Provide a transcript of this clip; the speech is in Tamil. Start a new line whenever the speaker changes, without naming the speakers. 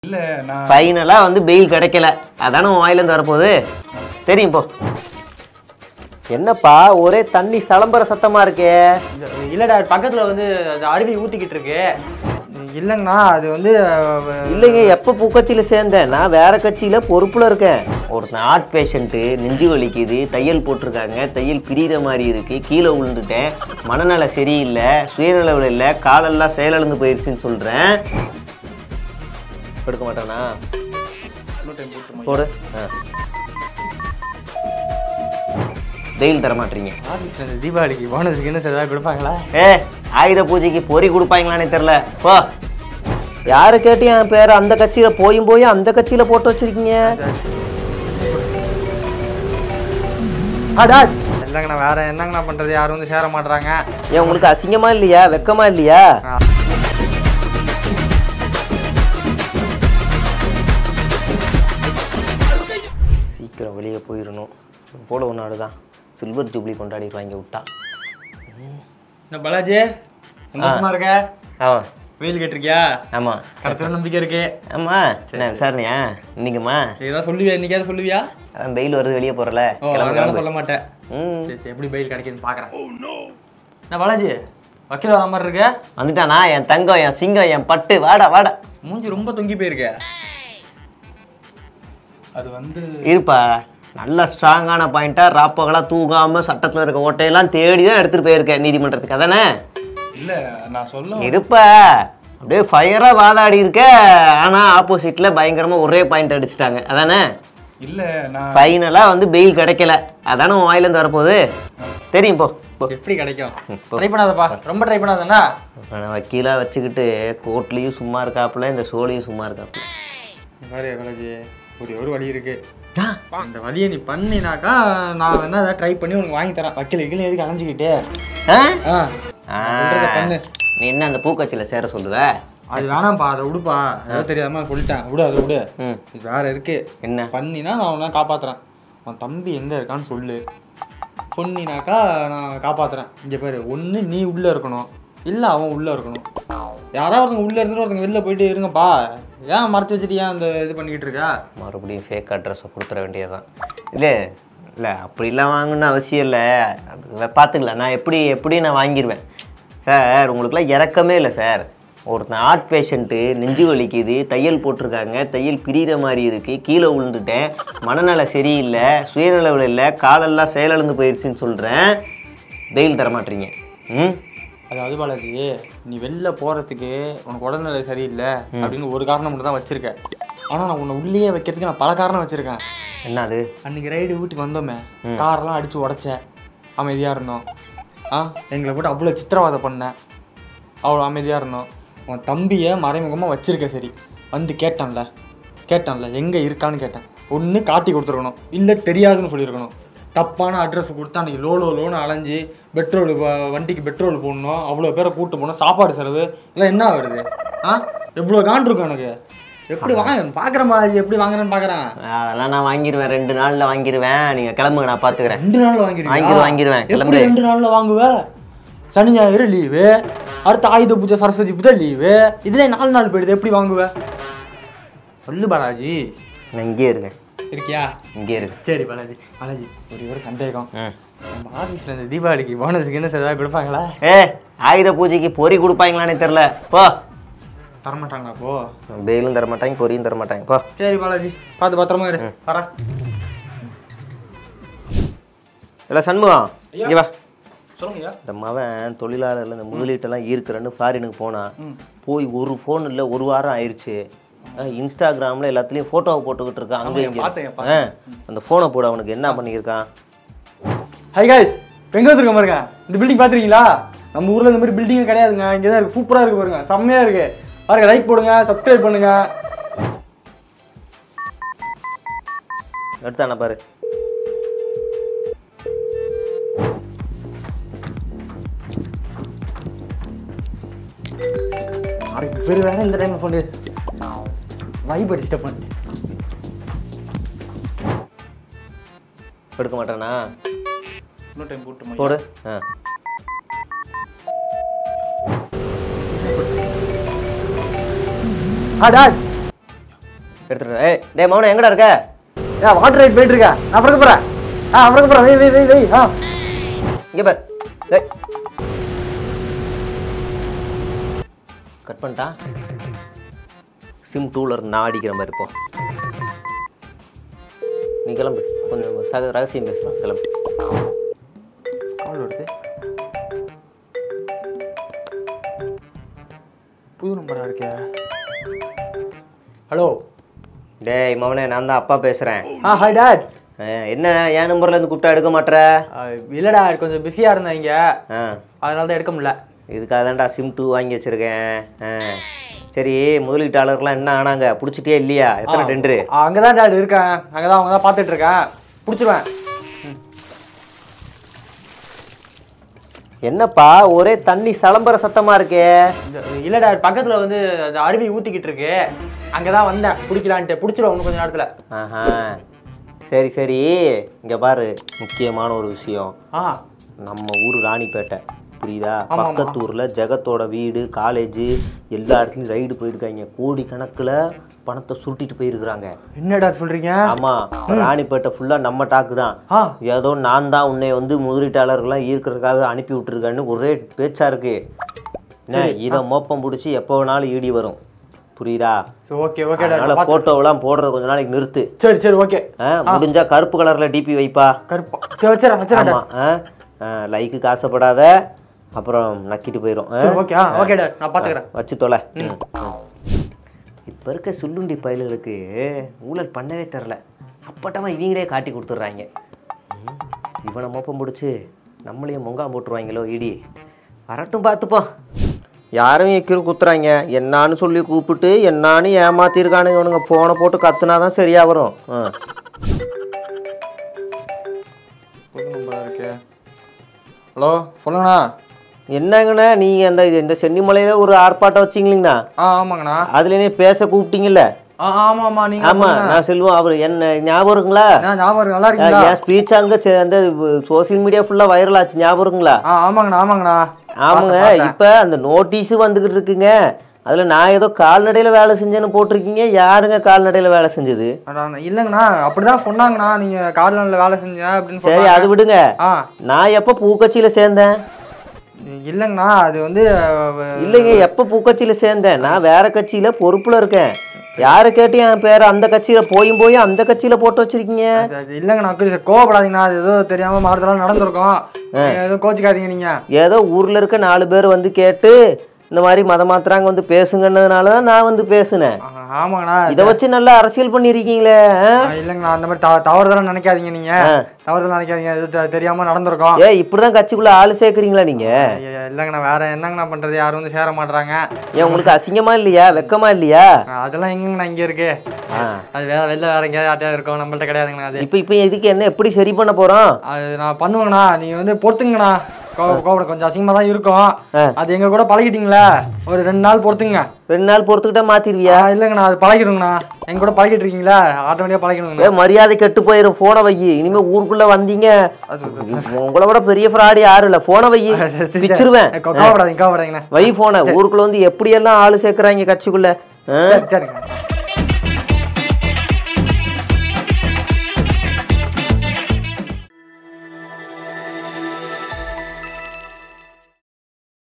இல்ல நான்
ஃபைனலாக வந்து பெயில் கிடைக்கல அதானே உன் வாயிலேருந்து வரப்போகுது தெரியும் போ என்னப்பா ஒரே தண்ணி சலம்பர சத்தமா இருக்கே
இல்லடா பக்கத்துல வந்து அந்த அருவி ஊத்திக்கிட்டு இருக்கு இல்லைங்கண்ணா அது வந்து அஹ்,
இல்லைங்க எப்போ பூக்கட்சியில் சேர்ந்தேன் நான் வேற கட்சியில் பொறுப்பில் இருக்கேன் ஒருத்தன் ஹார்ட் பேஷண்ட்டு நெஞ்சு வலிக்குது தையல் போட்டிருக்காங்க தையல் பிரியிற மாதிரி இருக்கு கீழே விழுந்துட்டேன் மனநல சரியில்லை சுயநலவில் இல்லை காலெல்லாம் செயலிழந்து போயிடுச்சுன்னு சொல்கிறேன் எடுக்க மாட்டானா போடு ஆ பெயில் தர மாட்டீங்க
ஆபீஸ்ல இந்த தீபாவளிக்கு போனதுக்கு என்ன சார் ஏதாவது கொடுப்பாங்களா
ஏ ஆயுத பூஜைக்கு பொறி கொடுப்பாங்களானே தெரில போ யாரை கேட்டு என் பேரை அந்த கட்சியில போயும் போய் அந்த கட்சியில போட்டு வச்சிருக்கீங்க அடா
இல்லைங்கண்ணா வேற என்னங்கண்ணா பண்றது யாரும் வந்து சேர மாட்றாங்க
ஏன் உங்களுக்கு அசிங்கமா இல்லையா வெக்கமா இல்லையா சீக்கிரம் வெளியே போயிடணும் போல ஒரு நாடு தான் சில்வர் ஜூப்ளி கொண்டாடிடுவாங்க விட்டா
என்ன பாலாஜி சந்தோஷமா இருக்க
ஆமாம்
வெயில் கேட்டிருக்கியா
ஆமாம்
கிடைச்ச நம்பிக்கை இருக்கு
ஆமா என்ன விசாரணையா இன்னைக்குமா
ஏதாவது சொல்லுவியா இன்னைக்காவது சொல்லுவியா
அதான் வெயில் வருது வெளியே போறல
ஓ அதனால சொல்ல மாட்டேன்
ம்
சரி சரி எப்படி பெயில் கிடைக்குதுன்னு பாக்குறேன் என்ன பாலாஜி வக்கீல் வர மாதிரி இருக்க
வந்துட்டானா என் தங்கம் என் சிங்கம் என் பட்டு வாடா வாடா
மூஞ்சி ரொம்ப தொங்கி போயிருக்க
அது வந்து
இருப்பா நல்ல ஸ்ட்ராங்கான பாயிண்டா ராப்பகலா தூங்காம சட்டத்துல இருக்க ஓட்டையெல்லாம் தேடி தான் எடுத்துட்டு போயிருக்கேன் நீதிமன்றத்துக்கு அதானே
இல்ல நான் சொல்ல
இருப்பா அப்படியே ஃபயரா வாதாடி இருக்க ஆனா ஆப்போசிட்ல பயங்கரமா ஒரே பாயிண்ட் அடிச்சிட்டாங்க அதானே
இல்ல நான்
ஃபைனலா வந்து பெயில் கிடைக்கல அதானே உன் வாயிலேருந்து வரப்போகுது தெரியும் போ போ.
எப்படி கிடைக்கும் ட்ரை பண்ணாதப்பா ரொம்ப ட்ரை பண்ணாதண்ணா
நான் வக்கீலா வச்சுக்கிட்டு கோர்ட்லயும் சும்மா இருக்காப்புல இந்த ஷோலையும் சும்மா இருக்காப்புல
பாரு பாலாஜி ஒரே ஒரு வழி இருக்கு இந்த வழியை நீ பண்ணினாக்கா நான் வேணா ஏதாவது ட்ரை பண்ணி உனக்கு வாங்கி தரேன் வக்கீல் வக்கீல் எதுக்கு அலைஞ்சிக்கிட்டு
ஆ?
ஆ
ஆ,
சொல்றத பண்ணு.
நீ என்ன அந்த பூக்கட்சியில் சேர சொல்லுவ
அது வேணாம்ப்பா அதை விடுப்பா ஏதோ தெரியாம சொல்லிட்டேன் விடு அதை விடு
ம்
இது வேற இருக்கு
என்ன
பண்ணினா நான் உன்னை காப்பாத்துறேன் உன் தம்பி எங்க இருக்கான்னு சொல்லு சொன்னினாக்கா நான் காப்பாத்துறேன் இங்க பாரு ஒண்ணு நீ உள்ள இருக்கணும் இல்ல அவன் உள்ள இருக்கணும் யாராவது ஒருத்தங்க உள்ள இருந்துட்டு ஒருத்தங்க வெளில போயிட்டு இருங்கப்பா ஏன் மறைச்சு வச்சுட்டு ஏன் அந்த இது பண்ணிக்கிட்டு இருக்கா
மறுபடியும் ஃபேக் அட்ரஸை கொடுத்துட வேண்டியதுதான் இல்லை இல்லை அப்படிலாம் வாங்கணும்னு அவசியம் இல்லை அது பார்த்துக்கலாம் நான் எப்படி எப்படி நான் வாங்கிடுவேன் சார் உங்களுக்குலாம் இறக்கமே இல்லை சார் ஒருத்தன் ஹார்ட் பேஷண்ட்டு நெஞ்சு வலிக்குது தையல் போட்டிருக்காங்க தையல் பிரியிற மாதிரி இருக்குது கீழே விழுந்துட்டேன் மனநல சரியில்லை சுயநலவில் இல்லை காலெல்லாம் செயலிழந்து போயிடுச்சுன்னு சொல்கிறேன் பெயில் தர மாட்டீங்க ம்
அதாவது பாலாஜி நீ வெளில போறதுக்கு உனக்கு உடல்நிலை சரியில்லை அப்படின்னு ஒரு காரணம் மட்டும் தான் வச்சிருக்க ஆனா நான் உன்னை உள்ளேயே வைக்கிறதுக்கு நான் பல காரணம் வச்சிருக்கேன்
என்ன அது
அன்னைக்கு ரைடு வீட்டுக்கு வந்தோமே காரெல்லாம் அடிச்சு உடைச்ச அமைதியா இருந்தோம் ஆ எங்களை போட்டு அவ்வளோ சித்திரவதை பண்ண அவ்வளோ அமைதியா இருந்தோம் உன் தம்பியை மறைமுகமாக வச்சிருக்க சரி வந்து கேட்டான்ல கேட்டான்ல எங்கே இருக்கான்னு கேட்டேன் ஒன்று காட்டி கொடுத்துருக்கணும் இல்லை தெரியாதுன்னு சொல்லியிருக்கணும் தப்பான அட்ரஸ் கொடுத்து அன்னைக்கு லோ லோ லோன்னு அலைஞ்சு பெட்ரோல் வண்டிக்கு பெட்ரோல் போடணும் அவ்வளோ பேரை கூட்டு போகணும் சாப்பாடு செலவு எல்லாம் என்ன வருது ஆ எவ்வளோ காண்டு இருக்கும் எனக்கு எப்படி வாங்க பார்க்குறேன் பாலாஜி எப்படி வாங்குறேன்னு பார்க்குறேன்
அதெல்லாம் நான் வாங்கிடுவேன் ரெண்டு நாளில் வாங்கிடுவேன் நீங்கள் கிளம்புங்க நான் பார்த்துக்கிறேன்
ரெண்டு நாள்ல வாங்கிருவியா?
வாங்கிரு- வாங்கிருவேன்.
எப்படி
கிளம்பு.
ரெண்டு நாள்ல வாங்குவ சனி ஞாயிறு லீவு அடுத்த ஆயுத பூஜை சரஸ்வதி பூஜை லீவு இதுல நாலு நாள் போயிடுது எப்படி வாங்குவ சொல்லு பாலாஜி
நான் இங்கேயே இருக்கேன்
இருக்கியா
இங்கேயே இருக்கேன்
சரி பாலாஜி பாலாஜி ஒரே ஒரு சந்தேகம்
ம்
நம்ம ஆஃபீஸில் இந்த தீபாவளிக்கு போனஸுக்கு என்ன சார் ஏதாவது கொடுப்பாங்களா
ஏ ஆயுத பூஜைக்கு பொறி கொடுப்பாங்களானே தெரில போ
தரமாட்டாங்களா அப்போ
பெயிலும் தர மாட்டாங்க பொரியும் தர மாட்டாங்க போ
சரி பாலாஜி பார்த்து பத்திரமா இரு வரேன்
இல்லை சண்முகம் இங்கே வா
சொல்லுங்கய்யா
இந்த மவன் தொழிலாளர்ல இந்த முதலீட்டெல்லாம் ஈர்க்கிறேன்னு ஃபாரினுக்கு போனான் போய் ஒரு ஃபோன் இல்லை ஒரு வாரம் ஆயிடுச்சு அஹ் இன்ஸ்டாகிராமில் எல்லாத்துலேயும் ஃபோட்டோவை போட்டுக்கிட்டு இருக்கான் அங்கே இங்கே
பார்த்தேன்,
ஆ அந்த ஃபோனை போட அவனுக்கு என்ன பண்ணியிருக்கான்
ஹை காய்ஸ் எங்க வந்திருக்க பாருங்க இந்த பில்டிங் பாத்திருக்கீங்களா நம்ம ஊர்ல இந்த மாதிரி பில்டிங் கிடையாதுங்க இங்கே தான் இருக்கு சூப்பரா இருக்கு பாருங்க செம்மையா இருக்கு பாருங்க லைக் போடுங்க சப்ஸ்கிரைப் பண்ணுங்க
எடுத்தான பாரு
அட இவர் வேற இந்த டைம்ல ஃபோன் வைப் டிஸ்டர்ப் பண்ணிட்டு
எடுக்க மாட்டானா
இன்னொரு டைம் போட்டுமா
போடு ஆ
ஆ டாட்
எடுத்துட்டு ஏய் டேய் மௌன எங்கடா இருக்க
ஏ வாட்டர் ரைட் போயிட்டு இருக்கேன் நான் பிறகு போகிறேன் ஆ பிறகு போகிறேன் வெய் வெய் வெய் வெய் ஆ
இங்க பார் டேய் கட் பண்ணிட்டா சிம் டூலர் நான் அடிக்கிற மாதிரி இப்போ நீ கிளம்பு கொஞ்சம் சக ரகசியம் பேசலாம் கிளம்பு
கால் வருது புது நம்பரா இருக்கே ஹலோ
டேய் மவனே நான் தான் அப்பா பேசுகிறேன்
ஆ ஹாய் டாட்
என்ன என் நம்பர்ல இருந்து கூப்பிட்டா எடுக்க மாட்ற
இல்லைடா கொஞ்சம் பிஸியாக இருந்தேன் இங்கே
ஆ
அதனால தான் எடுக்க முடியல
இதுக்காக தான்டா சிம் டூ வாங்கி வச்சிருக்கேன் ஆ சரி முதலீட்டாளர்லாம் என்ன ஆனாங்க பிடிச்சிட்டே இல்லையா எத்தனை டெண்டரு
அங்கே தான் டாட் இருக்கேன் அங்கே தான் அவங்க தான் பார்த்துட்டு இருக்கேன் பிடிச்சிருவேன்
என்னப்பா ஒரே தண்ணி சலம்பர சத்தமா இருக்கே
இல்லை டாட் பக்கத்தில் வந்து அந்த அருவி ஊற்றிக்கிட்டு இருக்கு அங்கே தான் வந்தேன் பிடிக்கலான்ட்டு பிடிச்சிருவேன் இன்னும் கொஞ்சம் நேரத்தில்
ஆஹா சரி சரி இங்க பாரு முக்கியமான ஒரு விஷயம்
ஆ
நம்ம ஊர் ராணிப்பேட்டை புரியுதா
ஆமா.
பக்கத்து ஊர்ல ஜெகத்தோட வீடு காலேஜ் எல்லா இடத்துலயும் ரைடு போயிருக்காங்க கோடி கணக்குல பணத்தை சுருட்டிட்டு போயிருக்கிறாங்க
என்ன டாட் சொல்கிறீங்க
ஆமா ராணிப்பேட்டை ஃபுல்லா நம்ம டாக்கு தான்
ஆ
ஏதோ நான் தான் உன்னை வந்து முதலீட்டாளர்கள்லாம் ஈர்க்கிறதுக்காக அனுப்பி விட்டுருக்கேன்னு ஒரே பேச்சா இருக்கு என்ன இதை மோப்பம் பிடிச்சி எப்போ வேணாலும் ஈடி வரும் புரியுதா
ஓகே ஓகே
அதனால
டாட்
போட்டோவெல்லாம் போடுறத கொஞ்ச நாளைக்கு நிறுத்து
சரி சரி ஓகே
ஆ, முடிஞ்சா கருப்பு கலர்ல டிபி வைப்பா
கருப்பா சரி வச்சிடறேன் வச்சிடறேன்
ஆமா ஆ, ஆ, லைக்குக்கு ஆசைப்படாத அப்புறம் நக்கிட்டு போயிடும் ஆ?
சரி ஓகே ஆ ஓகே டாட் நான் பார்த்துக்கிறேன்
வச்சு தொலை ம், ம். இப்ப இருக்க சுள்ளுண்டி பயல்களுக்கு ஊழல் பண்ணவே தெரில அப்பட்டமா இவங்களே காட்டி கொடுத்துட்றாங்க ம், இவனை மோப்பம் பிடிச்சி நம்மளையும் மொங்கா போட்டுருவாங்களோ இடி வரட்டும் பார்த்துப்போம் யாரும் எக்கிரும் குத்துறாங்க என்னான்னு சொல்லி கூப்பிட்டு என்னான்னு ஏமாத்திருக்கானுங்க இவனுங்க போனை போட்டு கத்துனாதான் சரியா வரும் ஆ.
புது நம்பரா இருக்கே ஹலோ சொல்லுங்கண்ணா
என்னங்கண்ணா நீங்க அந்த இந்த சென்னிமலையில ஒரு ஆர்ப்பாட்டம் வச்சிங்களீங்கண்ணா
ஆ ஆமாங்கண்ணா
அதுல பேச கூப்பிட்டீங்கல்ல
ஆ ஆமா ஆமா நீங்க
ஆமா நான் செல்வம் அவர் என்ன ஞாபகம் இருக்குங்களா
நான் ஞாபகம் இருக்கு, நல்லா இருக்கீங்களா
என் ஸ்பீச் அங்க செ- அந்த சோசியல் மீடியா ஃபுல்லா வைரல் ஆச்சு ஞாபகம் இருக்குங்களா
ஆ ஆமாங்கண்ணா ஆமாங்கண்ணா
ஆமாங்க இப்ப அந்த நோட்டீஸ் வந்துகிட்டு இருக்குங்க அதுல நான் ஏதோ கால்நடையில வேலை செஞ்சேன்னு போட்டிருக்கீங்க யாருங்க கால்நடையில வேலை செஞ்சது
அதான் இல்லைங்கண்ணா அப்படிதான் சொன்னாங்கண்ணா நீங்க கார்லன்ல வேலை செஞ்சீங்க அப்படின்னு
சரி
சொன்னாங்க.
அது விடுங்க
ஆ
நான் எப்ப பூக்கட்சியில சேர்ந்தேன்
இல்லைங்கண்ணா அது வந்து அஹ்,
இல்லைங்க எப்ப பூக்கட்சியில சேர்ந்தேன் நான் வேற கட்சியில பொறுப்புல இருக்கேன் யாரை கேட்டு என் பேரை அந்த கட்சியில போயும் போய் அந்த கட்சியில போட்டு வச்சிருக்கீங்க
அது- அது இல்லைங்கண்ணா கொஞ்சம் கோவப்படாதீங்கண்ணா அது ஏதோ தெரியாம மாறுதலாம் நடந்திருக்கும் நீங்க எதுவும் கோச்சிக்காதீங்க நீங்க
ஏதோ ஊர்ல இருக்க நாலு பேர் வந்து கேட்டு இந்த மாதிரி மதம் மாத்துறாங்க வந்து பேசுங்கன்னதுனால தான் நான் வந்து பேசுனேன்
ஆ, ஆமாங்கண்ணா
இதை வச்சு நல்லா அரசியல் பண்ணியிருக்கீங்களே ஆ?
ஆ, இல்லைங்கண்ணா அந்த மாதிரி தவ- தவறுதலா நினைக்காதீங்க நீங்க தவறுதலா நினைக்காதீங்க இது தெ- தெரியாம நடந்திருக்கும்
ஏ இப்படிதான் கட்சிக்குள்ள ஆள் சேர்க்குறீங்களா நீங்க
ஐயா, இல்லைங்கண்ணா வேற என்னங்கண்ணா பண்றது யாரும் வந்து சேர மாட்றாங்க
ஏன் உங்களுக்கு அசிங்கமா இல்லையா வெக்கமா இல்லையா
ஆ, அதெல்லாம் எங்கங்கண்ணா இங்க இருக்கு
ஆ.
அது வேற வெளில வேற எங்கேயாவது யார்ட்டையாவது இருக்கும் நம்மள்ட்ட கிடையாதுங்கண்ணா அது
இப்ப இப்ப இதுக்கு என்ன எப்படி சரி பண்ண போறோம்
அது நான் பண்ணுவேங்கண்ணா நீங்க வந்து பொறுத்துங்கண்ணா கோவ கோவப்பட கொஞ்சம் அசிங்கமா தான் இருக்கும்
ஆ.
அது எங்க கூட பழகிட்டீங்களா ஒரு ரெண்டு நாள் பொறுத்துங்க
ரெண்டு நாள் பொறுத்துக்கிட்டா மாத்திருவியா
ஆ, இல்லைங்கண்ணா அது பழகிடுங்கண்ணா எங்க கூட பழகிட்டு இருக்கீங்களா ஆட்டோமேட்டிக்கா பழகிடுங்கண்ணா
ஏ மரியாதை கெட்டு போயிரும் போனை வை இனிமே ஊருக்குள்ள வந்தீங்க உங்களை விட பெரிய ஃப்ராடு யாரும் இல்ல போனை வை பிச்சிருவேன்
கோவப்படாதீங்க கோவப்படாதீங்கண்ணா
வை போனை ஊருக்குள்ள வந்து எப்படியெல்லாம் ஆள் சேர்க்குறாங்க கட்சிக்குள்ள ஆ?
சரிங்கண்ணா